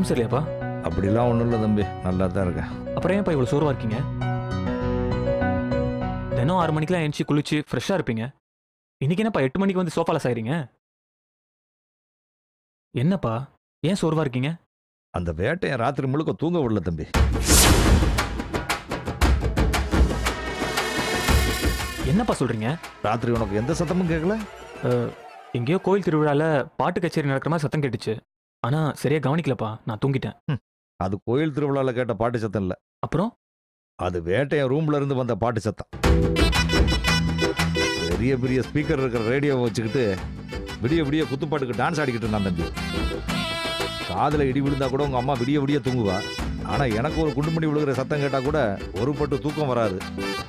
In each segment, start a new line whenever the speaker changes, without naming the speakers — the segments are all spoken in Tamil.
உடம்பு சரியில்லையாப்பா
அப்படிலாம் ஒன்றும் இல்லை தம்பி நல்லா தான் இருக்கேன்
அப்புறம் ஏன்ப்பா இவ்வளோ சோர்வா இருக்கீங்க தினம் ஆறு மணிக்கெல்லாம் எழுந்துச்சு குளிச்சு ஃப்ரெஷ்ஷாக இருப்பீங்க இன்னைக்கு என்னப்பா எட்டு மணிக்கு வந்து சோஃபால சாயிறீங்க என்னப்பா ஏன் சோர்வா இருக்கீங்க
அந்த வேட்டையை ராத்திரி முழுக்க தூங்க விடல தம்பி
என்னப்பா சொல்றீங்க
ராத்திரி உனக்கு எந்த சத்தமும் கேட்கல
எங்கேயோ கோயில் திருவிழால பாட்டு கச்சேரி நடக்கிற மாதிரி சத்தம் கேட்டுச்சு ஆனா சரியா கவனிக்கலப்பா நான் தூங்கிட்டேன்
அது கோயில் திருவிழாவில் கேட்ட பாட்டு சத்தம் இல்லை
அப்புறம்
அது வேட்டையன் ரூம்ல இருந்து வந்த பாட்டு சத்தம் பெரிய பெரிய ஸ்பீக்கர் இருக்கிற ரேடியோவை வச்சுக்கிட்டு விடிய விடிய குத்துப்பாட்டுக்கு டான்ஸ் ஆடிக்கிட்டு இருந்தான் தம்பி காதுல இடி விழுந்தா கூட உங்க அம்மா விடிய விடிய தூங்குவா ஆனா எனக்கு ஒரு குண்டுமணி விழுகிற சத்தம் கேட்டா கூட ஒரு பட்டு தூக்கம் வராது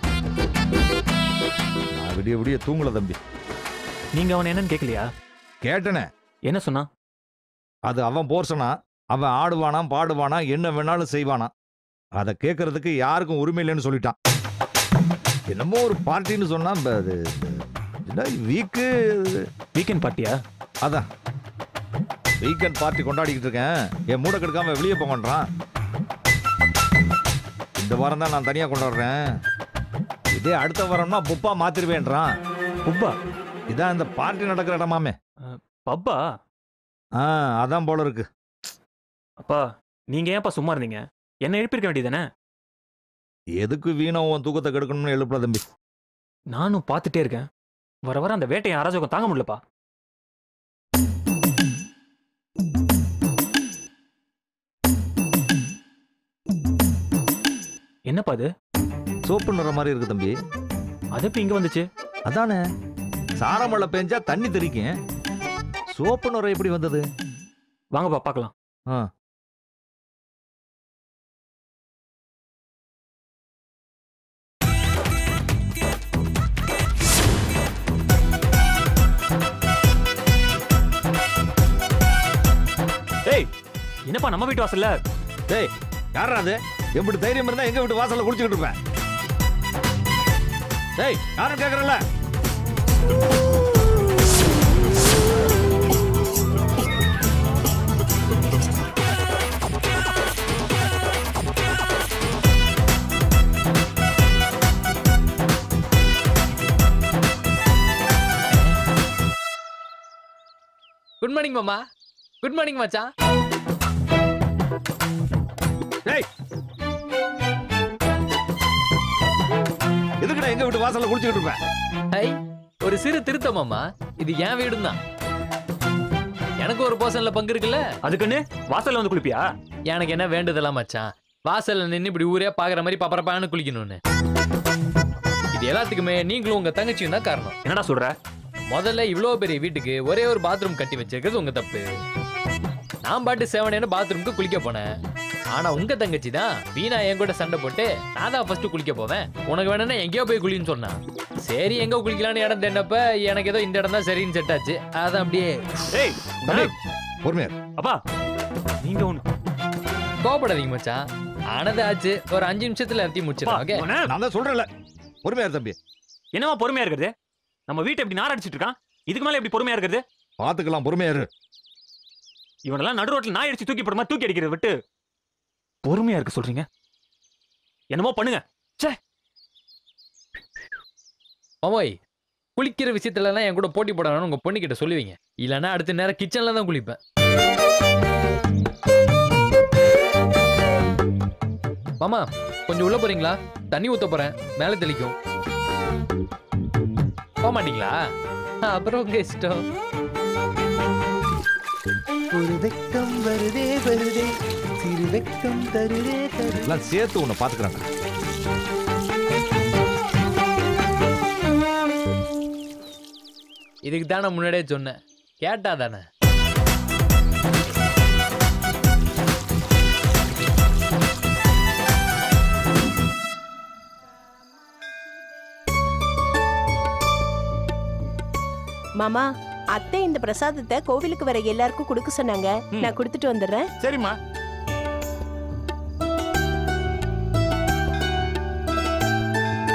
நான் விடிய விடிய தூங்கல தம்பி
நீங்க அவன் என்னன்னு கேட்கலையா
கேட்டனே
என்ன சொன்னா
அது அவன் போர்சனா அவன் ஆடுவானாம் பாடுவானா என்ன வேணாலும் செய்வானா அதை கேட்கறதுக்கு யாருக்கும் உரிமை இல்லைன்னு சொல்லிட்டான் என்னமோ ஒரு பார்ட்டின்னு சொன்னா ப- அது என்ன வீக்கு
வீக்கெண்ட் பார்ட்டியா
அதான் வீக்கெண்ட் பார்ட்டி கொண்டாடிக்கிட்டு இருக்கேன் என் மூட கெடுக்காம வெளியே போங்கன்றான் இந்த வாரம் தான் நான் தனியா கொண்டாடுறேன் இதே அடுத்த வாரம்னா புப்பா மாத்திருவேன்றான்
புப்பா
இதான் இந்த பார்ட்டி நடக்கிற இடமாமே
பப்பா
ஆ அதான் போல இருக்கு
அப்பா நீங்க ஏன்ப்பா சும்மா இருந்தீங்க என்ன எழுப்பியிருக்க வேண்டியதானே
எதுக்கு வீணம் உன் தூக்கத்தை கெடுக்கணும்னு எழுப்பல தம்பி
நானும் பார்த்துட்டே இருக்கேன் வர வர அந்த வேட்டையை அராஜகம் தாங்க முடியலப்பா என்னப்பா அது
சோப்பு நிற மாதிரி இருக்கு தம்பி
அது எப்படி இங்க வந்துச்சு
அதானே சாரமழை பெஞ்சா தண்ணி தெறிக்கும் சோப்பு நுரை எப்படி வந்தது
வாங்கப்பா பார்க்கலாம்
ஆ.
ஏய் என்னப்பா நம்ம வீட்டு வாசல்ல
டேய் யாரா அது எப்படி தைரியம் இருந்தா எங்க வீட்டு வாசல்ல குளிச்சுக்கிட்டு இருப்பேன் டேய் யாரும் கேக்குறல
குட் மார்னிங் மாமா குட் மார்னிங் மச்சான்
டேய் எதுக்குடா எங்க வீட்டு வாசல்ல குளிச்சுக்கிட்டு இருப்பேன்
ஹை ஒரு சிறு திருத்தம் மாமா இது என் வீடும் தான் எனக்கு ஒரு போர்ஷன்ல பங்கு இருக்குல்ல
அதுக்குன்னு வாசல்ல வந்து குளிப்பியா
எனக்கு என்ன வேண்டுதெல்லாம் மச்சான் வாசல்ல நின்னு இப்படி ஊரே பாக்குற மாதிரி பப்பரப்பான்னு குளிக்கணும்னு இது எல்லாத்துக்குமே நீங்களும் உங்க தங்கச்சியும் தான் காரணம்
என்னடா சொல்ற
முதல்ல இவ்வளோ பெரிய வீட்டுக்கு ஒரே ஒரு பாத்ரூம் கட்டி வச்சிருக்கிறது உங்க தப்பு நான் பாட்டு செவனேன்னு பாத்ரூம்க்கு குளிக்க போனேன் ஆனா உங்க தங்கச்சி தான் வீணா என் கூட சண்டை போட்டு நான் தான் ஃபர்ஸ்ட் குளிக்க போவேன் உனக்கு வேணும்னா எங்கேயோ போய் குளின்னு சொன்னா சரி எங்க குளிக்கலாம்னு இடம் தேடினப்ப எனக்கு ஏதோ இந்த இடம் தான் சரின்னு செட் ஆச்சு அதான் அப்படியே
ஏய்
தம்பி பொறுமையா இரு.
அப்பா நீங்க ஒண்ணு
கோபப்படாதீங்க மச்சான் ஆனது ஆச்சு ஒரு அஞ்சு நிமிஷத்துல எல்லாத்தையும்
அப்பா,
முடிச்சிடலாம் ஓகே
உன்னை-
நான் தான் சொல்றேன்ல பொறுமையா இரு தம்பி
என்னவா பொறுமையா இருக்கிறது நம்ம வீட்டை எப்படி நார் அடிச்சிட்டு இருக்கான் இதுக்கு மேல எப்படி பொறுமையா இருக்கிறது
பாத்துக்கலாம் பொறுமையா இரு
இவனெல்லாம் நடு ரோட்ல நாய் அடிச்சு தூக்கி போடுற மாதிரி தூக்கி அடிக்கிறத விட்டு பொறுமையா இருக்க சொல்றீங்க என்னமோ பண்ணுங்க
மாமோய் குளிக்கிற விஷயத்துல எல்லாம் என் கூட போட்டி போடணும்னு உங்க பொண்ணுகிட்ட சொல்லுவீங்க இல்லைன்னா அடுத்த நேரம் கிச்சன்ல தான் குளிப்பேன் மாமா கொஞ்சம் உள்ள போறீங்களா தண்ணி ஊத்த போறேன் மேல தெளிக்கும் போக மாட்டீங்களா ஆ, அப்புறம் உங்க இஷ்டம்
ஒரு வெக்கம் வருதே வருதே சிறு வெக்கம் தருதே தரு
எல்லாம் சேர்த்து உன்னை பாத்துக்கிறாங்க
இதுக்கு தான் நான் முன்னாடியே சொன்னேன் கேட்டா தானே
மாமா அத்தை இந்த பிரசாதத்தை கோவிலுக்கு வர எல்லாருக்கும் கொடுக்க சொன்னாங்க
ம்.
நான் கொடுத்துட்டு வந்துடுறேன்
சரிம்மா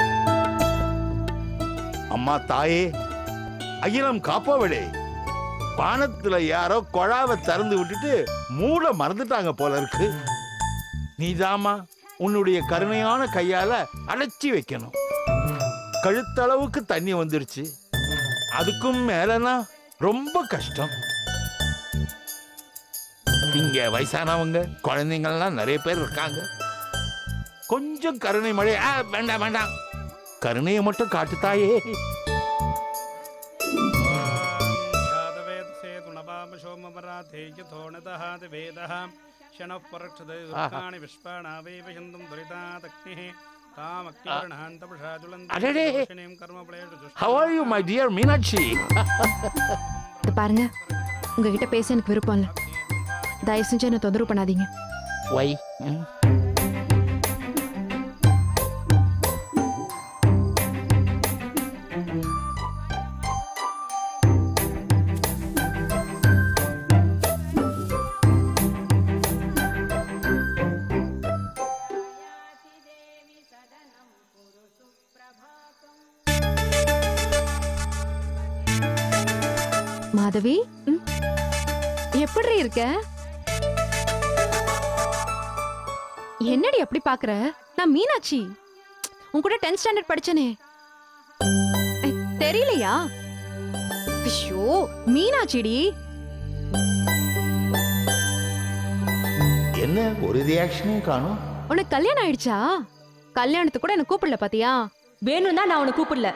அம்மா தாயே அகிலம் காப்பவளே பானத்துல யாரோ குழாவை திறந்து விட்டுட்டு மூட மறந்துட்டாங்க போல இருக்கு நீதாம்மா உன்னுடைய கருணையான கையால அடைச்சி வைக்கணும் கழுத்தளவுக்கு தண்ணி வந்துருச்சு அதுக்கும் மேலனா ரொம்ப கஷ்டம் இங்க வயசானவங்க குழந்தைங்கள்லாம் நிறைய பேர் இருக்காங்க கொஞ்சம் கருணை மழை ஆ, வேண்டாம் வேண்டாம் கருணையை மட்டும் காட்டுத்தாயே
वेदः शनः परक्षते दुर्गाणि विश्वाणावैव शन्तं दुरितादग्निः
அடடே. How are you, my dear Meenakshi
இது பாருங்க உங்ககிட்ட பேச எனக்கு விருப்பம் இல்லை தயவு செஞ்சு என்ன தொந்தரவு பண்ணாதீங்க
வை
மாதவி ம்? எப்படி இருக்க என்னடி அப்படி பாக்குற நான் மீனாட்சி உன் கூட டென்த் ஸ்டாண்டர்ட் படிச்சனே ஐ, தெரியலையா ஐயோ மீனாட்சிடி
என்ன ஒரு ரியாக்ஷனும் காணும்
உனக்கு கல்யாணம் ஆயிடுச்சா கல்யாணத்துக்கு கூட என்ன கூப்பிடல பாத்தியா
வேணும் தான் நான் உன்னை கூப்பிடல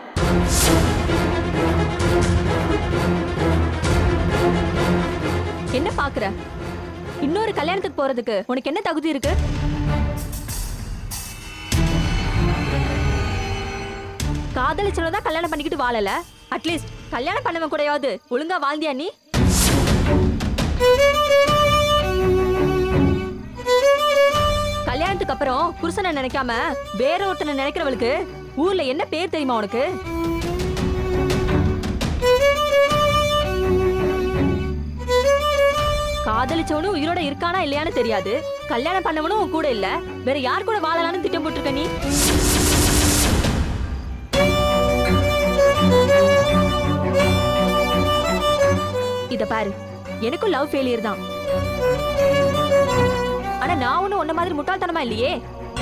என்ன பாக்குற இன்னொரு கல்யாணத்துக்கு போறதுக்கு உனக்கு என்ன தகுதி இருக்கு காதலிச்சவன தான் கல்யாணம் பண்ணிக்கிட்டு வாழல அட்லீஸ்ட் கல்யாணம் பண்ணவன் கூடயாவது ஒழுங்கா வாழ்ந்தியா நீ கல்யாணத்துக்கு அப்புறம் புருஷனை நினைக்காம வேற ஒருத்தனை நினைக்கிறவளுக்கு ஊர்ல என்ன பேர் தெரியுமா உனக்கு காதலிச்சவனும் உயிரோட இருக்கானா இல்லையான்னு தெரியாது கல்யாணம் பண்ணவனும் உன் கூட இல்ல வேற யார் கூட வாழலாம்னு திட்டம் போட்டிருக்க நீ இத பாரு எனக்கும் லவ் ஃபெயிலியர் தான் ஆனா நான் ஒண்ணும் உன்ன மாதிரி முட்டாள்தனமா இல்லையே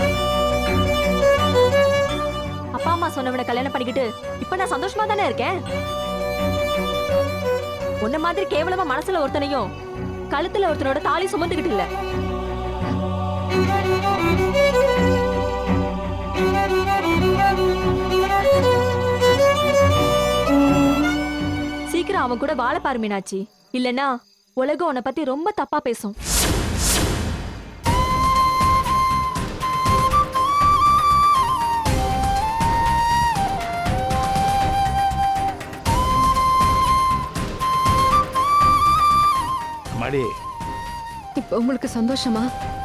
அப்பா அம்மா சொன்னவனை கல்யாணம் பண்ணிக்கிட்டு இப்ப நான் சந்தோஷமா தானே இருக்கேன் உன்ன மாதிரி கேவலமா மனசுல ஒருத்தனையும் கழுத்துல ஒருத்தனோட தாலி சுமந்துக்கிட்டு இல்ல சீக்கிரம் அவன் கூட வாழ பாரு மீனாட்சி இல்லனா உலகம் உன்னை பத்தி ரொம்ப தப்பா பேசும்
மடி
இப்ப உங்களுக்கு சந்தோஷமா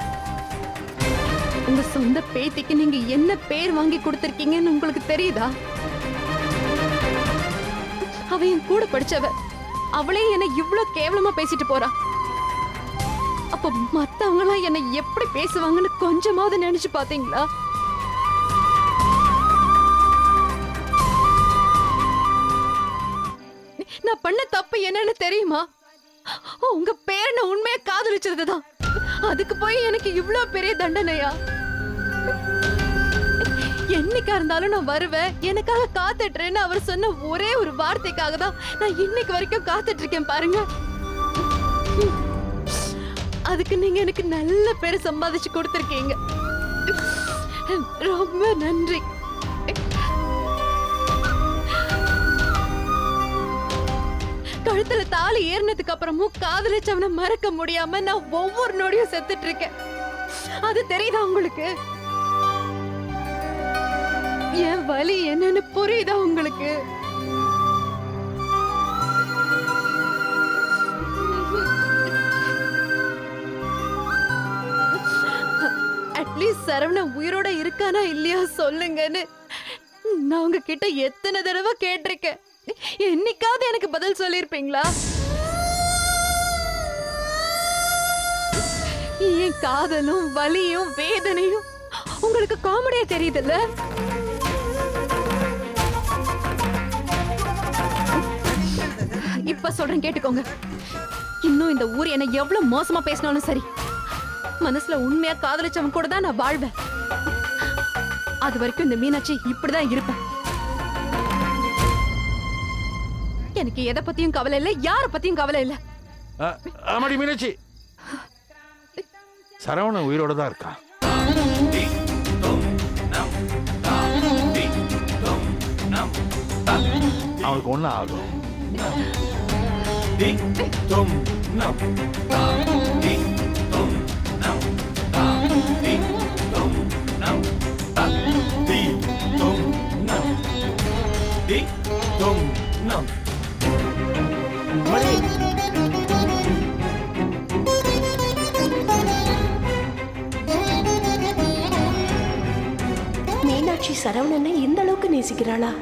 உங்க சொந்த பேத்திக்கு நீங்க என்ன பேர் வாங்கி கொடுத்திருக்கீங்கன்னு உங்களுக்கு தெரியுதா அவ என் கூட படிச்சவ அவளே என்ன இவ்ளோ கேவலமா பேசிட்டு போறா அப்ப மத்தவங்க எல்லாம் என்ன எப்படி பேசுவாங்கன்னு கொஞ்சமாவது நினைச்சு பாத்தீங்களா நான் பண்ண தப்பு என்னன்னு தெரியுமா உங்க பேரனை உண்மையா காதலிச்சதுதான் அதுக்கு போய் எனக்கு இவ்ளோ பெரிய தண்டனையா என்னைக்கா இருந்தாலும் நான் வருவேன் எனக்காக காத்துட்டுறேன்னு அவர் சொன்ன ஒரே ஒரு வார்த்தைக்காக தான் நான் இன்னைக்கு வரைக்கும் காத்துட்டு இருக்கேன் பாருங்க அதுக்கு நீங்க எனக்கு நல்ல பேர் சம்பாதிச்சு கொடுத்துருக்கீங்க ரொம்ப நன்றி கழுத்துல தாலி ஏறினதுக்கு அப்புறமும் காதலிச்சவனை மறக்க முடியாம நான் ஒவ்வொரு நொடியும் செத்துட்டு இருக்கேன் அது தெரியுதா உங்களுக்கு என் வலி என்னன்னு புரியுதா உங்களுக்கு அட்லீஸ்ட் சரவணன் உயிரோட இருக்கானா இல்லையா சொல்லுங்கன்னு நான் உங்ககிட்ட எத்தனை தடவை கேட்டிருக்கேன் என்னைக்காவது எனக்கு பதில் சொல்லிருப்பீங்களா என் காதலும் வலியும் வேதனையும் உங்களுக்கு காமெடியா தெரியுதுல்ல இப்ப சொல்றேன் கேட்டுக்கோங்க இன்னும் இந்த ஊர் என்ன எவ்வளவு மோசமா பேசினாலும் சரி மனசுல உண்மையா காதலிச்சவன் கூட தான் நான் வாழ்வேன் அது வரைக்கும் இந்த மீனாட்சி இப்படிதான் இருப்பேன் எனக்கு எதை பத்தியும் கவலை இல்ல யார பத்தியும் கவலை இல்ல
அ- ஆமாடி மீனாட்சி சரவணன் உயிரோட தான் இருக்கான் அவனுக்கு ஒன்றும் ஆகும்
மீனாட்சி சரவணனை இந்த அளவுக்கு நேசிக்கிறாளா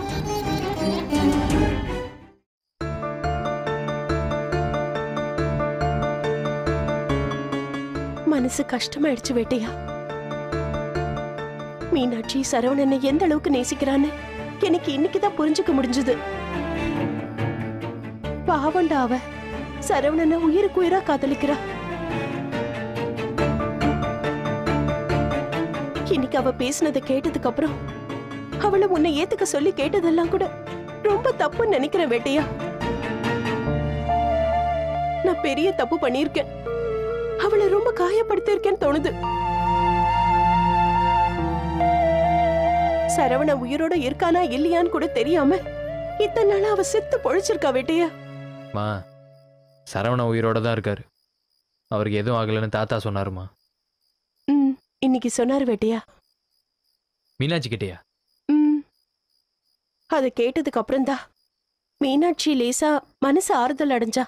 மனசு கஷ்டமாயிடுச்சு வேட்டையா மீனாட்சி சரவணனை எந்த அளவுக்கு நேசிக்கிறான்னு எனக்கு இன்னைக்குதான் புரிஞ்சுக்க முடிஞ்சது பாவண்டா அவ சரவணனை உயிருக்கு உயிரா காதலிக்கிறா இன்னைக்கு அவ பேசினதை கேட்டதுக்கு அப்புறம் அவளை உன்னை ஏத்துக்க சொல்லி கேட்டதெல்லாம் கூட ரொம்ப தப்புன்னு நினைக்கிறேன் வேட்டையா நான் பெரிய தப்பு பண்ணியிருக்கேன் அவளை ரொம்ப காயப்படுத்தியிருக்கேன்னு தோணுது சரவண உயிரோட இருக்கானா இல்லையான்னு கூட தெரியாம இத்தனை நாளா அவ செத்து பொழைச்சிருக்கா வேட்டையா
மா சரவண உயிரோட தான் இருக்காரு அவருக்கு எதுவும் ஆகலைன்னு தாத்தா சொன்னாருமா
ம் இன்னைக்கு சொன்னார் வேட்டையா
மீனாட்சி கிட்டேயா
ம் அதை கேட்டதுக்கு அப்புறம்தான் மீனாட்சி லேசா மனசு ஆறுதல் அடைஞ்சா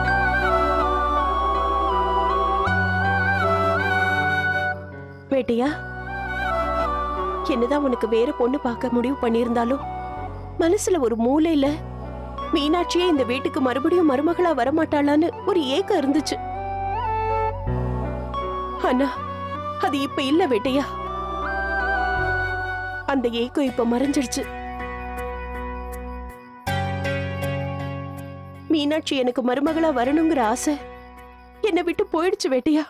வேட்டையா என்னதான் உனக்கு வேற பொண்ணு பார்க்க முடிவு பண்ணியிருந்தாலும் மனசுல ஒரு மூலையில மீனாட்சியே இந்த வீட்டுக்கு மறுபடியும் மருமகளா வரமாட்டாளான்னு ஒரு ஏக்கம் இருந்துச்சு ஆனா அது இப்ப இல்ல வேட்டையா அந்த ஏக்கம் இப்ப மறைஞ்சிடுச்சு மீனாட்சி எனக்கு மருமகளா வரணுங்கிற ஆசை என்னை விட்டு போயிடுச்சு வேட்டையா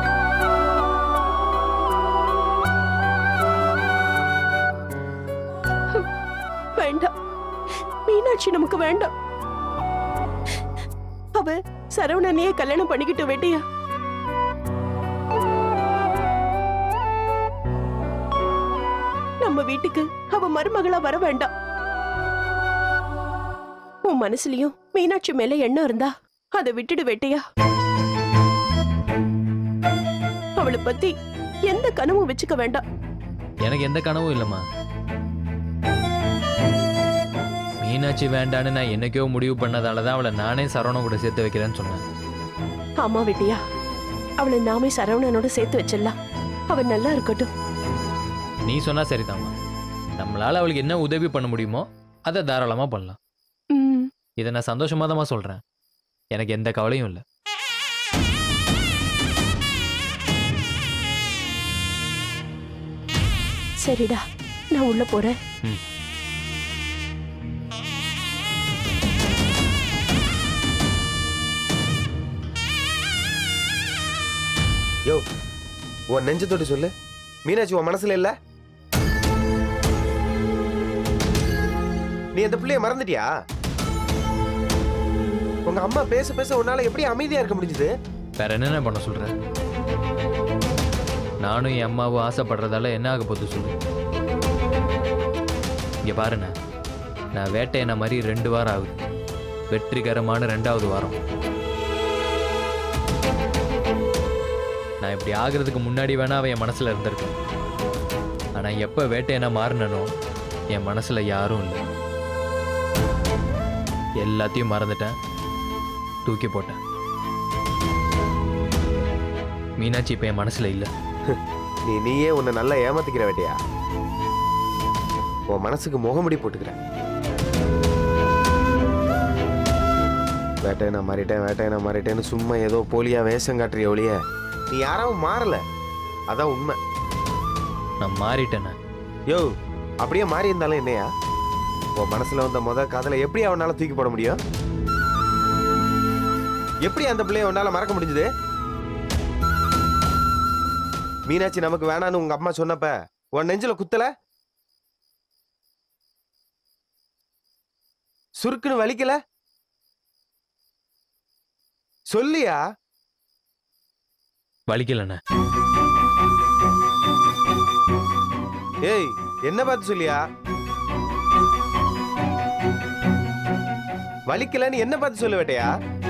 வேண்டாம் மீனாட்சி நமக்கு வேண்டாம் அவ சரவணனையே கல்யாணம் பண்ணிக்கிட்டு வேட்டையா நம்ம வீட்டுக்கு அவ மருமகளா வர வேண்டாம் உன் மனசுலயும் மீனாட்சி மேல எண்ணம் இருந்தா அதை விட்டுடு வெட்டியா அவளை பத்தி எந்த கனவும் வச்சுக்க வேண்டாம்
எனக்கு எந்த கனவும் இல்லைம்மா மீனாட்சி வேண்டான்னு நான் என்னைக்கோ முடிவு பண்ணதால தான் அவளை நானே சரவணன் கூட சேர்த்து வைக்கிறேன்னு சொன்னேன்
ஆமா வெட்டியா அவளை நாமே சரவணனோட சேர்த்து வச்சிடலாம் அவன் நல்லா இருக்கட்டும்
நீ சொன்னா சரிதாம்மா நம்மளால அவளுக்கு என்ன உதவி பண்ண முடியுமோ அதை தாராளமா பண்ணலாம்
ம்,
இதை நான் சந்தோஷமா தான் சொல்றேன் எனக்கு எந்த கவலையும் இல்லை
சரிடா நான் உள்ள போறேன்
யோ உன் நெஞ்ச தொட்டு சொல்லு மீனாட்சி உன் மனசுல இல்ல நீ அந்த பிள்ளைய மறந்துட்டியா உங்க அம்மா பேச பேச உன்னால எப்படி அமைதியா இருக்க முடிஞ்சது
வேற என்னென்ன பண்ண சொல்ற நானும் என் அம்மாவும் ஆசைப்படுறதால என்ன ஆக போகுது சொல்லு இங்க பாருண்ணா நான் வேட்டையன மாதிரி ரெண்டு வாரம் ஆகுது வெற்றிகரமான ரெண்டாவது வாரம் நான் இப்படி ஆகுறதுக்கு முன்னாடி வேணா அவன் என் மனசுல இருந்திருக்கேன் ஆனா எப்ப வேட்டையனா மாறினனோ என் மனசுல யாரும் இல்லை எல்லாத்தையும் மறந்துட்டேன் தூக்கி போட்டேன் மீனாட்சி இப்ப என் மனசுல இல்ல
நீ நீயே உன்னை நல்லா ஏமாத்திக்கிற வேட்டையா உன் மனசுக்கு முகமுடி போட்டுக்கிற வேட்டையை நான் மாறிட்டேன் வேட்டையை நான் மாறிட்டேன்னு சும்மா ஏதோ போலியா வேஷம் காட்டுறிய ஒழிய நீ யாராவும் மாறல அதான் உண்மை
நான் மாறிட்டேன்
யோ அப்படியே மாறி இருந்தாலும் என்னையா உன் மனசுல வந்த முத காதலை எப்படி அவனால தூக்கி போட முடியும் எப்படி அந்த பிள்ளைய உன்னால மறக்க முடிஞ்சது மீனாட்சி நமக்கு வேணான்னு உங்க அம்மா சொன்னப்ப உன் நெஞ்சில குத்தல சுருக்குன்னு வலிக்கல சொல்லியா
வலிக்கலண்ணே
ஏய் என்ன பார்த்து சொல்லியா வலிக்கலன்னு என்ன பார்த்து சொல்ல வேட்டையா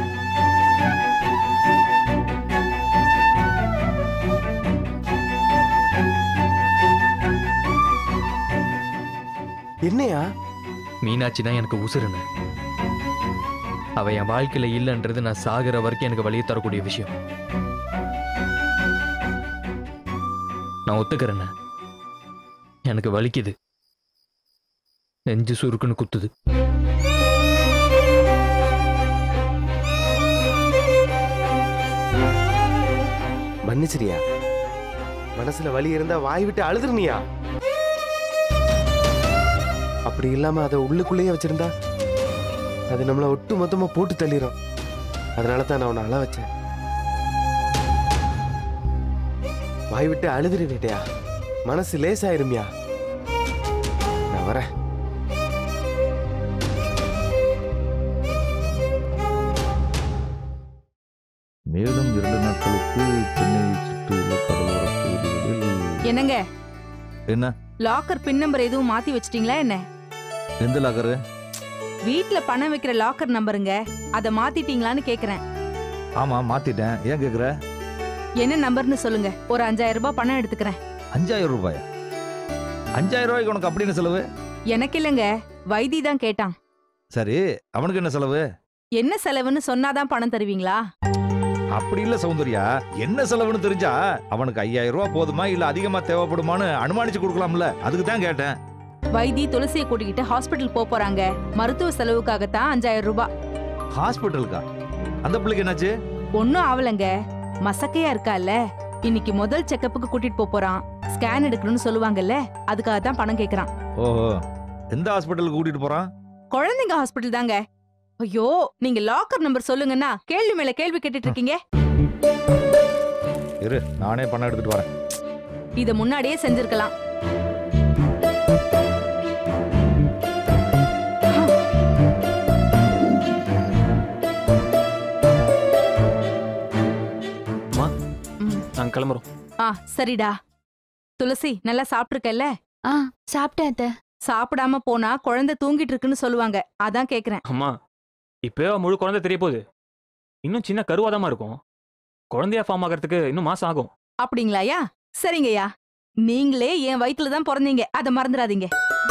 என்னையா
மீனாட்சி தான் எனக்கு உசுருண்ணே அவ என் வாழ்க்கையில இல்லைன்றது நான் சாகுற வரைக்கும் எனக்கு வழியை தரக்கூடிய விஷயம் நான் ஒத்துக்கிறேண்ணே எனக்கு வலிக்குது நெஞ்சு சுருக்குன்னு குத்துது
மன்னிச்சிரியா மனசுல வலி இருந்தா வாய் விட்டு அழுதுருனியா அப்படி இல்லாம அதை உள்ளுக்குள்ளேயே வச்சிருந்தா அது நம்மள ஒட்டு மொத்தமா போட்டு தள்ளிரும் அதனால தான் நான் உன்னை அழ வச்சேன் வாய் விட்டு அழுதுரு வேட்டையா மனசு லேசாயிருமியா நான் வரேன்
மேலும் இரண்டு நாட்களுக்கு சென்னையை சுற்றியுள்ள கடலோர பகுதிகளில்
என்னங்க
என்ன
லாக்கர் பின் நம்பர் எதுவும் மாத்தி வச்சிட்டீங்களா என்ன
எந்த லாக்கரு
வீட்ல பணம் வைக்கிற லாக்கர் நம்பருங்க அதை மாத்திட்டீங்களான்னு கேக்குறேன்
ஆமா மாத்திட்டேன் ஏன் கேக்குற
என்ன நம்பர்னு சொல்லுங்க ஒரு அஞ்சாயிரம் ரூபாய் பணம் எடுத்துக்கிறேன்
அஞ்சாயிரம் ரூபாயா அஞ்சாயிரம் ரூபாய்க்கு உனக்கு அப்படின்னு செலவு
எனக்கு இல்லைங்க வைத்தி தான் கேட்டான்
சரி அவனுக்கு என்ன செலவு
என்ன செலவுன்னு சொன்னாதான் பணம் தருவீங்களா
அப்படி இல்ல சௌந்தர்யா என்ன செலவுன்னு தெரிஞ்சா அவனுக்கு ஐயாயிரம் ரூபாய் போதுமா இல்ல அதிகமா தேவைப்படுமான்னு அனுமானிச்சு கொடுக்கலாம்ல அதுக்கு தான் கேட்டேன்
வைத்தி துளசியை கூட்டிக்கிட்டு ஹாஸ்பிட்டல் போக போறாங்க மருத்துவ செலவுக்காகத்தான் அஞ்சாயிரம் ரூபாய்
ஹாஸ்பிட்டலுக்கா அந்த பிள்ளைக்கு என்னாச்சு
ஒன்னும் ஆவலங்க மசக்கையா இருக்கால இன்னைக்கு முதல் செக்கப்புக்கு கூட்டிட்டு போப் போறான் ஸ்கேன் எடுக்கணும்னு சொல்லுவாங்கல்ல அதுக்காக தான் பணம் கேக்குறான்
ஓஹோ எந்த ஹாஸ்பிட்டலுக்கு கூட்டிட்டு போறான்
குழந்தைங்க ஹாஸ்பிட்டல் தாங்க ஐயோ நீங்க லாக்கர் நம்பர் சொல்லுங்கன்னா கேள்வி மேல கேள்வி கேட்டுட்டு இருக்கீங்க
இரு நானே பணம் எடுத்துட்டு வரேன்
இத முன்னாடியே செஞ்சிருக்கலாம்
அம்மா
ம்.
நாங்க கிளம்புறோம்
ஆ சரிடா துளசி நல்லா சாப்பிட்டுருக்கல்ல
ஆ சாப்பிட்டேன் அத்தை
சாப்பிடாம போனா குழந்தை தூங்கிட்டு இருக்குன்னு சொல்லுவாங்க அதான் கேக்குறேன்
அம்மா இப்பவே அவ முழு குழந்தை தெரிய போகுது இன்னும் சின்ன கருவாதமா இருக்கும் குழந்தையா ஃபார்ம் ஆகிறதுக்கு இன்னும் மாசம் ஆகும்
அப்படிங்களாயா சரிங்கய்யா நீங்களே என் வயித்துல தான் பிறந்தீங்க அதை மறந்துடாதீங்க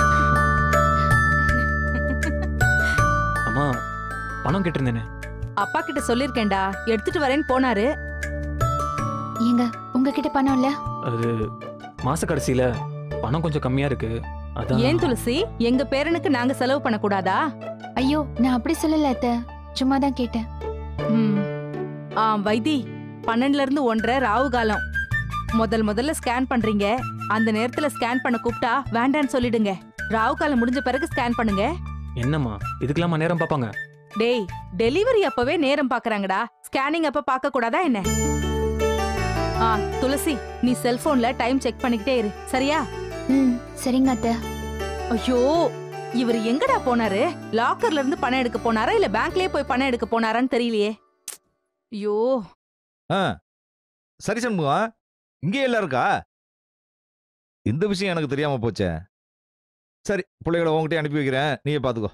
அம்மா பணம் கேட்டிருந்தேனே
அப்பா கிட்ட சொல்லிருக்கேன்டா எடுத்துட்டு வரேன்னு போனாரு
ஏங்க உங்ககிட்ட பணம் இல்ல
அது மாச கடைசியில பணம் கொஞ்சம் கம்மியா இருக்கு அதான்
ஏன் துளசி எங்க பேரனுக்கு நாங்க செலவு பண்ணக்கூடாதா
ஐயோ நான் அப்படி சொல்லல அத்தை சும்மா தான் கேட்டேன்
ம். ஆ வைத்தி பன்னெண்டுல இருந்து ஒன்றரை ராவு காலம் முதல் முதல்ல ஸ்கேன் பண்றீங்க அந்த நேரத்துல ஸ்கேன் பண்ண கூப்பிட்டா வேண்டான்னு சொல்லிடுங்க ராவு காலம் முடிஞ்ச பிறகு ஸ்கேன் பண்ணுங்க
என்னம்மா இதுக்கெல்லாமா நேரம் பார்ப்பாங்க
டேய் டெலிவரி அப்பவே நேரம் பாக்குறாங்கடா ஸ்கேனிங் அப்ப பார்க்க கூடாதா என்ன ஆ துளசி நீ செல்போன்ல டைம் செக் பண்ணிக்கிட்டே இரு சரியா
ம் சரிங்க அத்தை
ஐயோ இவர் எங்கடா போனாரு லாக்கர்ல இருந்து பணம் எடுக்க போனாரா இல்ல பேங்க்லயே போய் பணம் எடுக்க போனாரான்னு தெரியலையே ஐயோ
ஆ சரி சண்முகம் இங்கே எல்லாம் இருக்கா இந்த விஷயம் எனக்கு தெரியாம போச்சே சரி பிள்ளைகளை உங்ககிட்ட அனுப்பி வைக்கிறேன் நீயே பாத்துக்கோ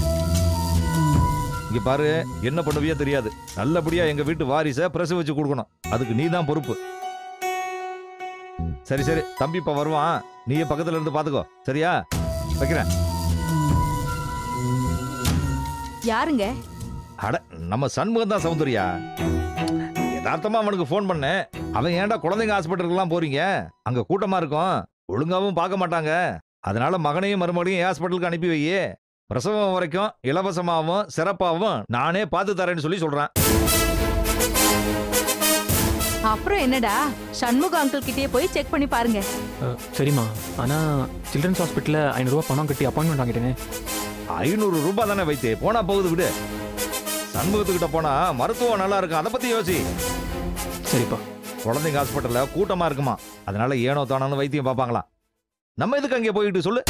இங்க பாரு என்ன பண்ணுவியோ தெரியாது நல்லபடியா எங்க வீட்டு வாரிசை பிரசவிச்சு கொடுக்கணும் அதுக்கு நீ தான் பொறுப்பு சரி சரி தம்பி இப்ப வருவான் நீயே பக்கத்துல இருந்து பாத்துக்கோ சரியா வைக்கிறேன்
யாருங்க
அட நம்ம சண்முகம் தான் சௌந்தர்யா யதார்த்தமா அவனுக்கு ஃபோன் பண்ணேன் அவன் ஏன்டா குழந்தைங்க ஹாஸ்பிட்டலுக்குலாம் போறீங்க அங்க கூட்டமா இருக்கும் ஒழுங்காவும் பார்க்க மாட்டாங்க அதனால மகனையும் மருமகளையும் ஏன் ஹாஸ்பிட்டலுக்கு அனுப்பி வையே பிரசவம் வரைக்கும் இலவசமாகவும் சிறப்பாகவும் நானே பார்த்து தரேன்னு சொல்லி சொல்றேன்
அப்புறம் என்னடா சண்முக அங்கிள் கிட்டயே போய் செக் பண்ணி பாருங்க
அஹ், சரிம்மா ஆனா சில்ட்ரன்ஸ் ஹாஸ்பிட்டல்ல ஐநூறு ரூபாய் பணம் கட்டி அப்பாயின்மெண்ட் வாங்கிட்டேனே
ஐநூறு ரூபாய் தானே வைத்தே போனா போகுது விடு சண்முகத்துக்கிட்ட போனா மருத்துவம் நல்லா இருக்கும் அதை பத்தி யோசி
சரிப்பா
குழந்தைங்க ஹாஸ்பிட்டல்ல கூட்டமா இருக்குமா அதனால ஏனோ தானோன்னு வைத்தியம் பார்ப்பாங்களாம் நம்ம எதுக்கு அங்கே போயிட்டு சொல்லு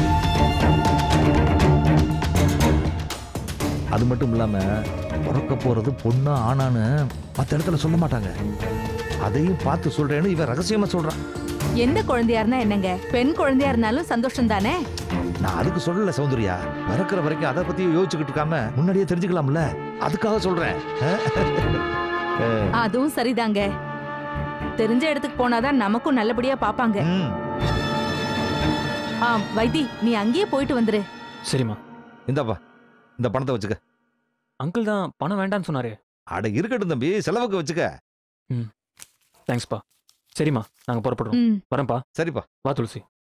அது மட்டும் இல்லாம பிறக்க போறது பொண்ணா ஆனான்னு மற்ற இடத்துல சொல்ல மாட்டாங்க அதையும் பார்த்து சொல்றேன்னு இவன் ரகசியமா சொல்றான்
எந்த குழந்தையா இருந்தா என்னங்க பெண் குழந்தையா இருந்தாலும் சந்தோஷம் தானே
நான் அதுக்கு சொல்லல சௌந்தர்யா பிறக்கிற வரைக்கும் அதை பத்தி யோசிச்சுக்கிட்டு இருக்காம முன்னாடியே தெரிஞ்சுக்கலாம்ல அதுக்காக சொல்றேன்
அதுவும் சரிதாங்க தெரிஞ்ச இடத்துக்கு போனாதான் நமக்கும் நல்லபடியா பாப்பாங்க ஆ வைத்தி நீ அங்கேயே போயிட்டு வந்துரு
சரிம்மா
இந்தாப்பா இந்த பணத்தை வச்சுக்க
அங்கிள் தான் பணம் வேண்டாம்னு சொன்னாரு
அட இருக்கட்டும் தம்பி செலவுக்கு வச்சுக்க
தேங்க்ஸ்ப்பா சரிம்மா நாங்க புறப்படுறோம்
ம்
வரேன்ப்பா
சரிப்பா
வா துளசி